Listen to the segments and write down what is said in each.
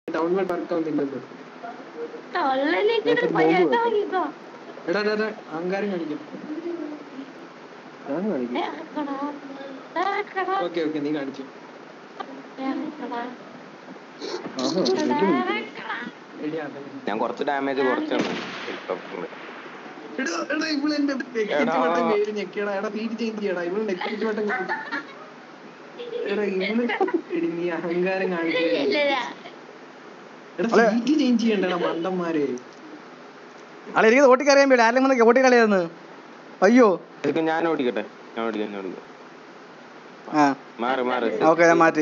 Download work ആവുന്നില്ലല്ലോ തൊള്ളലേക്ക് ഞാൻ പയ്യ നോമ്പ് താങ്ങിക്കോ എടാ എടാ, എടാ അഹങ്കാരം കാണിക്കും ഞാൻ കാണിക്കും ഇറക്കടാ ഇറക്കടാ ഓക്കെ ഓക്കെ നീ കാണിച്ചു ഇറക്കടാ ആഹാ വെല്ലുവിളി. ഇറക്കടാ എടി അതെ ഞാൻ കുറച്ച് ഡാമേജ് കുറച്ചാണ് ഹെലികോപ്റ്ററിന് എടാ എടാ ഇവള് എന്റെ നെക്കിച്ച് വട്ടം കയറി ഞെക്കിയടാ എടാ സീറ്റ് ചേഞ്ച് ചെയ്യടാ ഇവള് നെക്കിച്ച് വട്ടം കയറി എടാ ഇവള് എടി നീ അഹങ്കാരം കാണിക്കില്ല ഇല്ല എടാ സീറ്റ് ചേഞ്ച് ചെയ്യണ്ടടാ മണ്ടന്മാരെ അല്ല എനിക്ക് ഓട്ടിക്കറിയാൻ പേടി ആരെങ്കിലും വന്ന് ഓട്ടി കളിയാന്ന് അയ്യോ ഇതൊക്കെ ഞാൻ ഓടിക്കട്ടെ ഞാൻ ഓടിക്കാം ഞാൻ ഓടിക്കാം ആ മാറി മാറി ഓക്കെ ഞാൻ മാറ്റി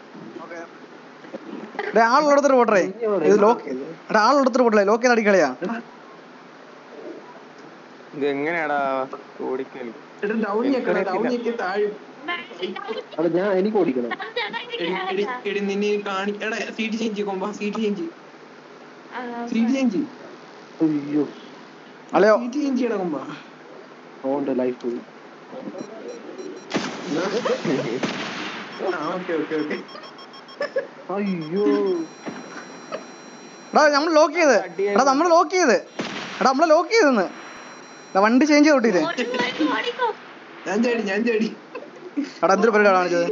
ഡേ ആളുള്ളടത്തൊരു ഓട്ടറേ ഇത് ലോക്ക് എടാ ആളുള്ളടത്തൊരു ഓട്ടറേ ലോക്ക് ചെയ്ത് അടിക്കളിയാ എടാ ഇത് എങ്ങനെയാടാ ഓടിക്കൽ എടാ ഡൗൺ ഞെക്കടാ ഡൗൺ ഞെക്കി താഴെ അവിടെ ഞാൻ എനിക്ക് ഓടിക്കണം എടി എടി എടി നിന്നെ കാണി എടാ സീറ്റ് ചേഞ്ച് കൊമ്പാ സീറ്റ് ചേഞ്ച് സീറ്റ് ചേഞ്ച് അയ്യോ അല്ലയോ സീറ്റ് ചേഞ്ച് ചെയ്യടാ കൊമ്പാ ഓന്റെ ലൈഫ് പോയി ആ ഓക്കെ ഓക്കെ ഓക്കെ അയ്യോ എടാ നമ്മൾ ലോക്ക് ചെയ്ത് എടാ നമ്മൾ ലോക്ക് ചെയ്ത് എടാ നമ്മളെ ലോക്ക് ചെയ്തെന്ന് എടാ വണ്ടി ചേഞ്ച് ചെയ്ത് ഓട്ടിയില്ലേ ഓടിക്കോ ഞാൻ ചേടി ഞാൻ ചേടി എടാ എന്തൊരു പരിപാടി കാണിച്ചത്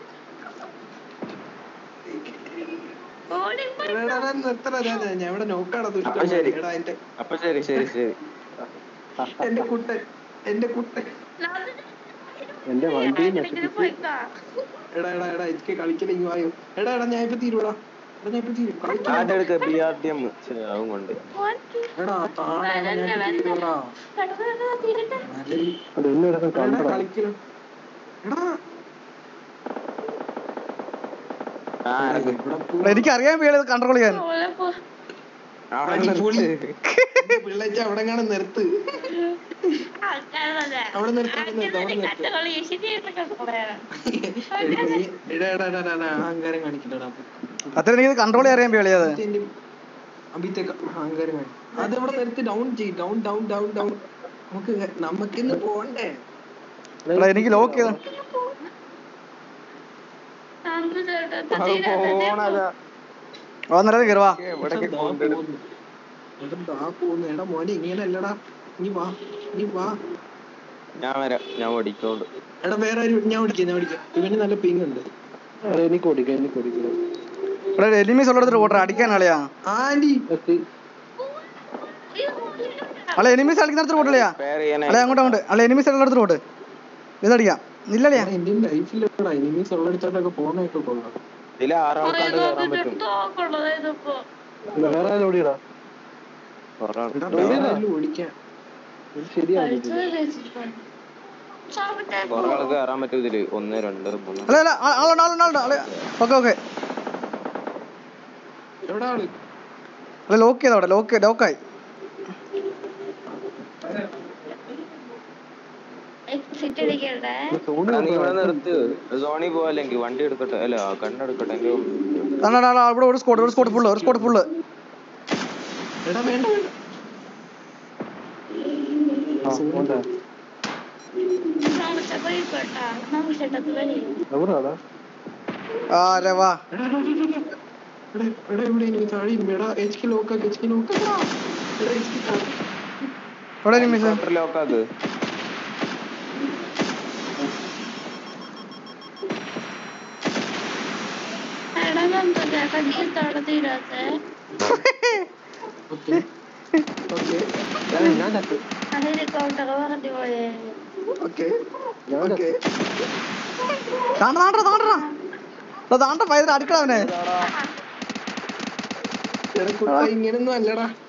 ഓടിക്കോ എടാ, എടാ, എടാ, നിർത്തടാ ഞാൻ ഞാൻ ഇവിടെ നോക്കാടാ അപ്പൊ ശരി. എടാ എന്റെ അപ്പൊ ശരി ശരി ശരി എന്റെ കുട്ടൻ എന്റെ കുട്ടൻ എന്റെ വണ്ടി ഇങ്ങനെ പോയിക്കോ എടാ എടാ എടാ എനിക്ക് കളിക്കലെങ്കിൽ വായോ എടാ എടാ ഞാൻ ഇപ്പൊ തീരുടാ എടാ ഞാൻ ഇപ്പൊ തീരും കളിക്കാൻ ആദ്യം എടുക്ക ബി ആർ ടി എം അതും കൊണ്ട് ഓടി എടാ താഴെ ഞാൻ ഇപ്പൊ തീരുടാ കടന്നു തീരട്ടെ നല്ലൊരു അത് എന്നെ ഇടക്കം എടാ കണ്ടടാ കളിക്കലും എടാ ആ ഇറങ്ങ്. ഇവിടെ എടാ, എനിക്ക് അറിയാൻ പേടി കൺട്രോൾ ചെയ്യാൻ ഓളെ പോ അവിടെ അടിപൊളി. നിർത്ത്. പിള്ളേച്ച അവിടെ കാണാൻ നിർത്ത് ആൾക്കാരല്ല അവിടെ നിർത്ത് അവിടെ നിർത്ത് അവിടെ നിർത്ത് കട്ടുകളി ശരിയായിട്ട് കട്ടുകളയാണ് എടാ, നീ- എടാ എടാ എടാ എടാ, എടാ അഹങ്കാരം കാണിക്കലടാ അത്ര എനിക്ക് കൺട്രോൾ ചെയ്യാൻ അറിയാൻ പേടിയത് അഭിത്തേക്ക് അഹങ്കാരം കാണിക്കും അതവിടെ നിർത്തി ഡൗൺ ചെയ്യും ഡൗൺ ഡൗൺ ഡൗൺ ഡൗൺ നമുക്ക് നമുക്കിന്ന് പോണ്ടേ എടാ എനിക്ക് ലോക്ക് ചെയ്ത് നമുക്ക് ചേട്ടാ അത് പോണതാ. വന്നിട്ട് കയറുവാ എവിടേക്ക് ദാ കൊണ്ടുവരും? പോകുന്നു. എടാ, ദാ പോകുന്നു. എടാ മോനെ ഇങ്ങനെയല്ലടാ നീ വാ നീ വാ ഞാൻ വരാം ഞാൻ ഓടിക്കോണ്ട് എടാ വേറെ ആരും ഞാൻ ഓടിക്കാം ഞാൻ ഓടിക്കാം ഇവന് നല്ല പിങ് ഉണ്ട് എടാ, എനിക്ക് ഓടിക്കാം എനിക്ക് ഓടിക്കണം ഇവിടെ എനിമീസ് ഉള്ളിടത്തൊരു ഓട്ടർ അടിക്കാൻ കളിയാ ആന്റി എത്തി അല്ല എനിമീസ് കളിക്കുന്നിടത്തൊരു ഓട്ടില്ലയാ പേര് ചെയ്യാനായി അല്ലെ അങ്ങോട്ട് അങ്ങോട്ട് അല്ല എനിമീസ് ഉള്ളിടത്തൊരു ഓട്ട് ഇതടിക്കാം ഇല്ലടിയാ എന്റെ ലൈഫിലടാ എനിമീസ് ഉള്ളടിച്ചോട്ടൊക്കെ പോണൊക്കെ കൊള്ളാം ഇതിൽ ആറാൾക്കാണ്ട് കയറാൻ പറ്റും തോക്കുള്ളത് ഇതിപ്പോ ഇല്ല, വേറെ ആരും ഓടിയടാ ഒരാൾ എടാ വേറെ ആരെങ്കിലും ഓടിക്കാം ഇത് ശരിയാവില്ല കുറെ ആൾക്ക് കയറാൻ പറ്റും ഇതില് ഒന്ന് രണ്ട് മൂന്ന് അല്ല അല്ല ആ- ആളുണ്ട് ആളുണ്ട് ആളുണ്ട് അല്ല ഓക്കെ ഓക്കെ എവിടെ ആള് അല്ല ലോക്ക് ചെയ്ത അവിടെ ലോക്ക് ലോക്കായി എക്സിറ്റ് അടിക്കണ്ടേ സോണി എടാ, നീ ഇവിടെ നിർത്ത് സോണി പോവല്ലെങ്കിൽ വണ്ടി എടുക്കട്ടെ അല്ല കണ്ണെടുക്കട്ടെ എന്റെ അതാണ് ഇവിടെ ഒരു സ്കോട്ട് ഒരു സ്കോട്ട് ഫുള്ള് ഒരു സ്കോട്ട് ഫുള്ള് എടാ വേണ്ട വേണ്ട ആ ഓണ്ടാ നമുക്ക് പോയിക്കോട്ടാ നമുക്ക് ചേട്ടത്ത് വരി എവിടാടാ ആ അരെ വാ എടാ എടാ, എടാ, എടാ. എടാ എടാ ഇവിടെ എനിക്ക് താഴെ ഇരുമ്പ്. എടാ എച്ച് കെ ലോക്കാക്ക് എച്ച് കെ ലോക്കാക്കടാ എടാ എച്ച് കെ താഴെ എവിടെ എനിമീസ് ലോക്കാക്ക് എടാ നമുക്ക് ചേട്ടാ നീ തവിടെ തീരാത്തെ ഓക്കെ ഓക്കെ ഞാൻ ഞാൻ ചത്തു ആ ഹെലികോപ്റ്റർ പറഞ്ഞു പോയേ ഓക്കെ ഞാൻ ഓക്കെ താണ്ട താണ്ട താണ്ടടാ താണ്ട പൈതൽ അടുക്കള അവനെ എടാ കുട്ട ഇങ്ങനൊന്നും അല്ലടാ